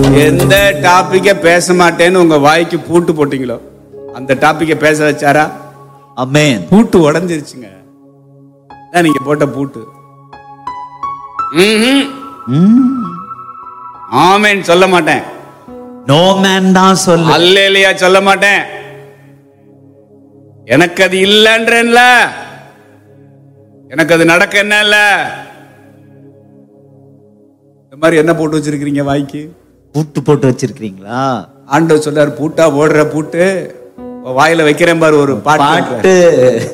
எந்த டாபிக்க பேச மாட்டேன்னு உங்க வாய்க்கு பூட்டு போட்டீங்களோ அந்த டாபிக்க பேச வச்சாரா அமேன் பூட்டு உடைஞ்சிருச்சுங்க அதான் நீங்க போட்ட பூட்டு ம்ஹும். ஆமென் சொல்ல மாட்டேன் நோ மேன் தான் சொல்லு அல்லேலியா சொல்ல மாட்டேன் எனக்கு அது இல்லைன்றேன்ல எனக்கு அது நடக்க என்ன இல்ல இந்த மாதிரி என்ன போட்டு வச்சிருக்கிறீங்க வாய்க்கு பூட்டு போட்டு வச்சிருக்கீங்களா ஆண்டவர் சொல்லார் பூட்டா ஓடுற பூட்டு வாயில வைக்கிறேன் பாரு ஒரு பாட்டு பாட்டு